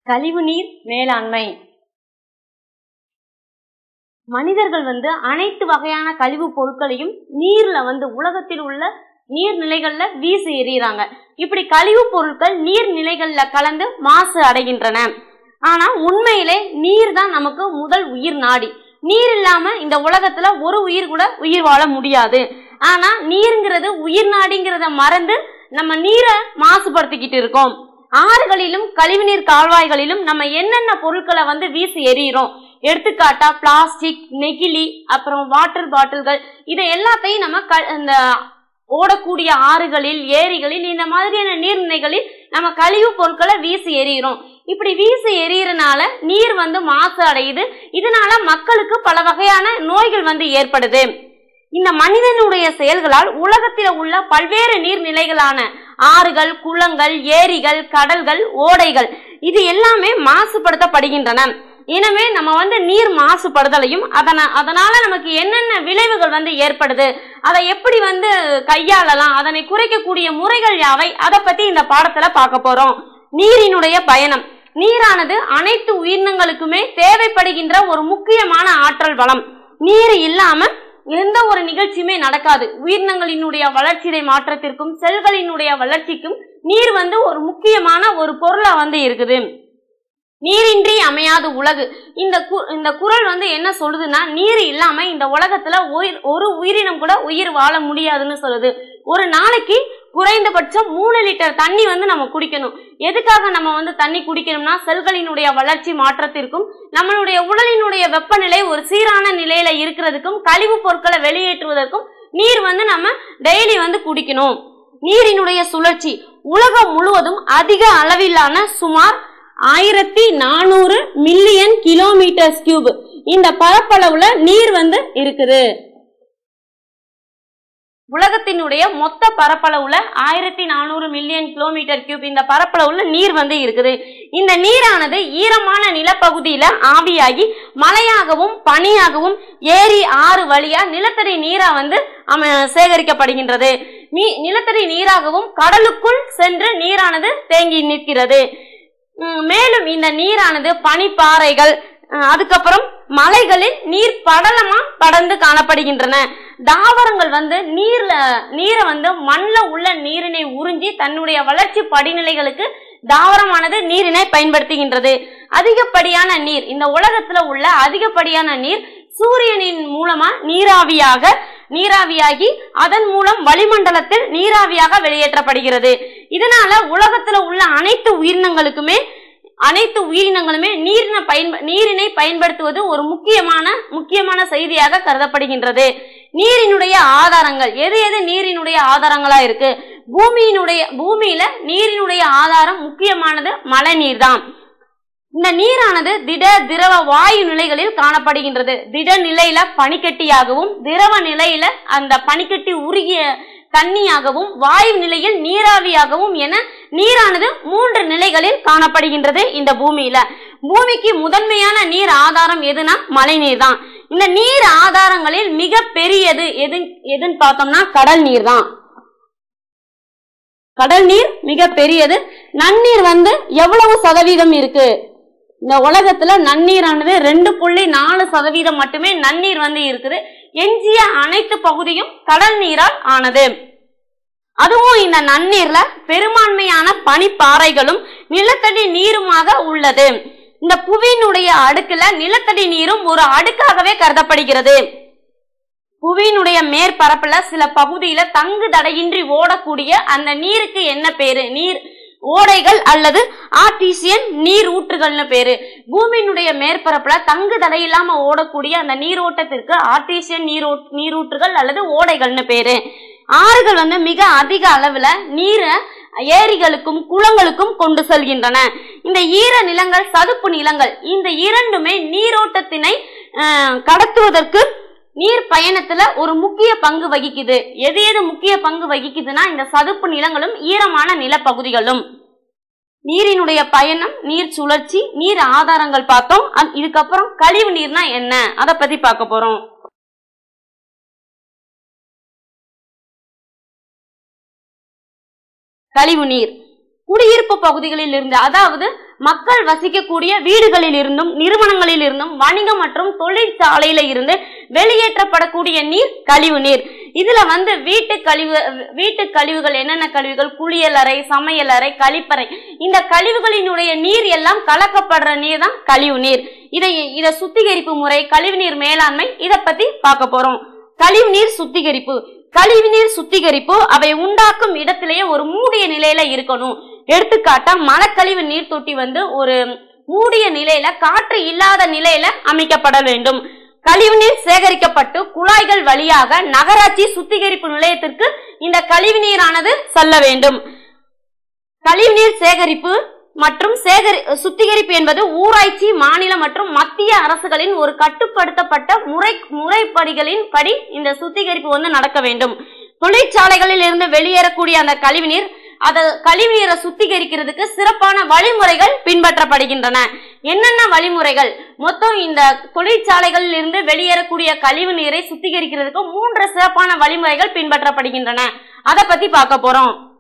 கழிவுநீர் மேலாண்மை மனிதர்கள் வந்து அனைத்து வகையான கழிவுப் பொருட்களையும் நீர்ல வந்து உலகத்தில் உள்ள நீர்நிலைகள்ல வீசி எறிகிறாங்க இப்படி கழிவுப் பொருட்கள் நீர்நிலைகள்ல கலந்து மாசு அடைகின்றன ஆனா உண்மையிலே நீர் தான் நமக்கு முதல் உயிர் நாடி நீர் இல்லாம இந்த உலகத்துல ஒரு உயிர் கூட உயிர் வாழ முடியாது ஆனா நீருங்கிறது உயிர் நாடிங்கிறத மறந்து நம்ம நீரை மாசுபடுத்திக்கிட்டு இருக்கோம் ஆறுகளிலும் கழிவுநீர் கால்வாய்களிலும் நம்ம என்னென்ன பொருட்களை வந்து வீசி எறிகிறோம் எடுத்துக்காட்டா பிளாஸ்டிக் நெகிழி அப்புறம் வாட்டர் பாட்டில்கள் இதை எல்லாத்தையும் நம்ம க இந்த ஓடக்கூடிய ஆறுகளில் ஏரிகளில் இந்த மாதிரியான நீர்நிலைகளில் நம்ம கழிவு பொருட்களை வீசி எறிகிறோம் இப்படி வீசி எறியறனால நீர் வந்து மாசு அடையுது இதனால மக்களுக்கு பல வகையான நோய்கள் வந்து ஏற்படுது இந்த மனிதனுடைய செயல்களால் உலகத்தில் உள்ள பல்வேறு நீர்நிலைகளான ஆறுகள் குளங்கள் ஏரிகள் கடல்கள் ஓடைகள் இது எல்லாமே மாசுபடுத்தப்படுகின்றன எனவே நம்ம வந்து நீர் மாசுபடுதலையும் அதன அதனால நமக்கு என்னென்ன விளைவுகள் வந்து ஏற்படுது அதை எப்படி வந்து கையாளலாம் அதனை குறைக்கக்கூடிய முறைகள் யாவை அதை பத்தி இந்த பாடத்துல பார்க்க போறோம் நீரினுடைய பயணம் நீரானது அனைத்து உயிரினங்களுக்குமே தேவைப்படுகின்ற ஒரு முக்கியமான ஆற்றல் வளம் நீர் இல்லாம எந்த ஒரு நிகழ்ச்சியுமே நடக்காது உயிரினங்களினுடைய வளர்ச்சிதை மாற்றத்திற்கும் செல்களினுடைய வளர்ச்சிக்கும் நீர் வந்து ஒரு முக்கியமான ஒரு பொருளா வந்து இருக்குது நீரின்றி அமையாது உலகு இந்த கு- இந்த குறள் வந்து என்ன சொல்லுதுன்னா நீர் இல்லாம இந்த உலகத்துல உயிர் ஒரு உயிரினம் கூட உயிர் வாழ முடியாதுன்னு சொல்லுது ஒரு நாளைக்கு குறைந்தபட்சம் மூணு லிட்டர் தண்ணி வந்து நம்ம குடிக்கணும் எதுக்காக நம்ம வந்து தண்ணி குடிக்கணும்னா செல்களினுடைய வளர்ச்சி மாற்றத்திற்கும் நம்மளுடைய உடலினுடைய வெப்பநிலை ஒரு சீரான நிலையில இருக்கிறதுக்கும் கழிவுப் பொருட்களை வெளியேற்றுவதற்கும் நீர் வந்து நம்ம டெய்லி வந்து குடிக்கணும் நீரினுடைய சுழற்சி உலகம் முழுவதும் அதிக அளவிலான சுமார் ஆயிரத்தி நானூறு மில்லியன் கிலோமீட்டர் கியூப் இந்த பரப்பளவுல நீர் வந்து இருக்குது உலகத்தினுடைய மொத்த பரப்பளவுல ஆயிரத்தி நானூறு மில்லியன் கிலோமீட்டர் கியூப் இந்த பரப்பளவுல நீர் வந்து இருக்குது இந்த நீரானது ஈரமான நிலப்பகுதியில ஆவியாகி மழையாகவும் பனியாகவும் ஏரி ஆறு வழியா நிலத்தடி நீரா வந்து அம சேகரிக்கப்படுகின்றது மீ நிலத்தடி நீராகவும் கடலுக்குள் சென்று நீரானது தேங்கி நிற்கிறது உம், மேலும் இந்த நீரானது பனிப்பாறைகள் அஹ், அதுக்கப்புறம் மலைகளில் நீர் படலமா படர்ந்து காணப்படுகின்றன தாவரங்கள் வந்து நீர்ல நீரை வந்து மண்ல உள்ள நீரினை உறிஞ்சி தன்னுடைய வளர்ச்சி படிநிலைகளுக்கு தாவரமானது நீரினை பயன்படுத்துகின்றது அதிகப்படியான நீர் இந்த உலகத்துல உள்ள அதிகப்படியான நீர் சூரியனின் மூலமா நீராவியாக நீராவியாகி அதன் மூலம் வளிமண்டலத்தில் நீராவியாக வெளியேற்றப்படுகிறது இதனால உலகத்துல உள்ள அனைத்து உயிரினங்களுக்குமே அனைத்து உயிரினங்களுமே நீரினை பயன்ப நீரினை பயன்படுத்துவது ஒரு முக்கியமான முக்கியமான செய்தியாக கருதப்படுகின்றது நீரினுடைய ஆதாரங்கள் எது எது நீரினுடைய ஆதாரங்களா இருக்கு பூமியினுடைய பூமியில நீரினுடைய ஆதாரம் முக்கியமானது மழை நீர் தான் இந்த நீரானது திட திரவ வாயு நிலைகளில் காணப்படுகின்றது திட நிலையில பனிக்கட்டியாகவும் திரவ நிலையில அந்த பனிக்கட்டி உருகிய தண்ணியாகவும் வாயு நிலையில் நீராவியாகவும் என நீரானது மூன்று நிலைகளில் காணப்படுகின்றது இந்த பூமியில பூமிக்கு முதன்மையான நீர் ஆதாரம் எதுனா மழைநீர் தான் இந்த நீர் ஆதாரங்களில் மிக பெரியது எது எதுன்னு பார்த்தோம்னா கடல் நீர் தான் கடல் நீர் மிக பெரியது நன்னீர் வந்து எவ்வளவு சதவீதம் இருக்கு இந்த உலகத்துல நன்னீரானது ரெண்டு புள்ளி நாலு சதவீதம் மட்டுமே நன்னீர் வந்து இருக்குது எஞ்சிய அனைத்து பகுதியும் கடல் நீரால் ஆனது அதுவும் இந்த நன்னீர்ல பெரும்பான்மையான பனிப்பாறைகளும் நிலத்தடி நீருமாக உள்ளது இந்த புவியினுடைய அடுக்குல நிலத்தடி நீரும் ஒரு அடுக்காகவே கருதப்படுகிறது புவியினுடைய மேற்பரப்புல சில பகுதியில தங்கு தடையின்றி ஓடக்கூடிய அந்த நீருக்கு என்ன பேரு நீர் ஓடைகள் அல்லது ஆர்டிசியன் நீர் ஊற்றுகள்னு பேரு பூமியினுடைய மேற்பரப்புல தங்கு தடை இல்லாம ஓடக்கூடிய அந்த நீரோட்டத்திற்கு ஆர்டிசியன் நீரூ நீரூற்றுகள் அல்லது ஓடைகள்னு பேரு ஆறுகள் வந்து மிக அதிக அளவுல நீரை ஏரிகளுக்கும் குளங்களுக்கும் கொண்டு செல்கின்றன இந்த ஈர நிலங்கள் சதுப்பு நிலங்கள் இந்த இரண்டுமே நீரோட்டத்தினை அஹ், கடத்துவதற்கு நீர் பயணத்துல ஒரு முக்கிய பங்கு வகிக்குது எது எது முக்கிய பங்கு வகிக்குதுன்னா இந்த சதுப்பு நிலங்களும் ஈரமான நிலப்பகுதிகளும் நீரினுடைய பயணம் நீர் சுழற்சி நீர் ஆதாரங்கள் பார்த்தோம் அத்- இதுக்கப்புறம் கழிவு நீர்னா என்ன அதை பத்தி பார்க்க போறோம் கழிவு நீர் குடியிருப்பு பகுதிகளில் இருந்து அதாவது மக்கள் வசிக்கக்கூடிய வீடுகளில் இருந்தும் நிறுவனங்களில் இருந்தும் வணிகம் மற்றும் தொழிற்சாலையில இருந்து வெளியேற்றப்படக்கூடிய நீர் கழிவு நீர் இதுல வந்து வீட்டு கழிவு வீட்டு கழிவுகள் என்னென்ன கழிவுகள் குளியலறை சமையலறை கழிப்பறை இந்த கழிவுகளினுடைய நீர் எல்லாம் கலக்கப்படுற நீர் தான் கழிவு நீர் இதை இத சுத்திகரிப்பு முறை கழிவுநீர் மேலாண்மை இத பத்தி பார்க்க போறோம் கழிவுநீர் சுத்திகரிப்பு கழிவுநீர் சுத்திகரிப்பு அவை உண்டாக்கும் இடத்திலேயே ஒரு மூடிய நிலையில இருக்கணும் எடுத்துக்காட்டா மலக்கழிவு நீர் தொட்டி வந்து ஒரு மூடிய நிலையில காற்று இல்லாத நிலையில அமைக்கப்பட வேண்டும் கழிவுநீர் சேகரிக்கப்பட்டு குழாய்கள் வழியாக நகராட்சி சுத்திகரிப்பு நிலையத்திற்கு இந்த கழிவுநீரானது செல்ல வேண்டும் கழிவுநீர் சேகரிப்பு மற்றும் சேகரி சுத்திகரிப்பு என்பது ஊராட்சி மாநில மற்றும் மத்திய அரசுகளின் ஒரு கட்டுப்படுத்தப்பட்ட முறை முறைப்படிகளின் படி இந்த சுத்திகரிப்பு வந்து நடக்க வேண்டும் தொழிற்சாலைகளில் இருந்து வெளியேறக்கூடிய அந்த கழிவுநீர் அத கழிவுநீரை சுத்திகரிக்கிறதுக்கு சிறப்பான வழிமுறைகள் பின்பற்றப்படுகின்றன என்னென்ன வழிமுறைகள் மொத்தம் இந்த தொழிற்சாலைகளில் இருந்து வெளியேறக்கூடிய கழிவு நீரை சுத்திகரிக்கிறதுக்கு மூன்று சிறப்பான வழிமுறைகள் பின்பற்றப்படுகின்றன அதை பத்தி பார்க்க போறோம்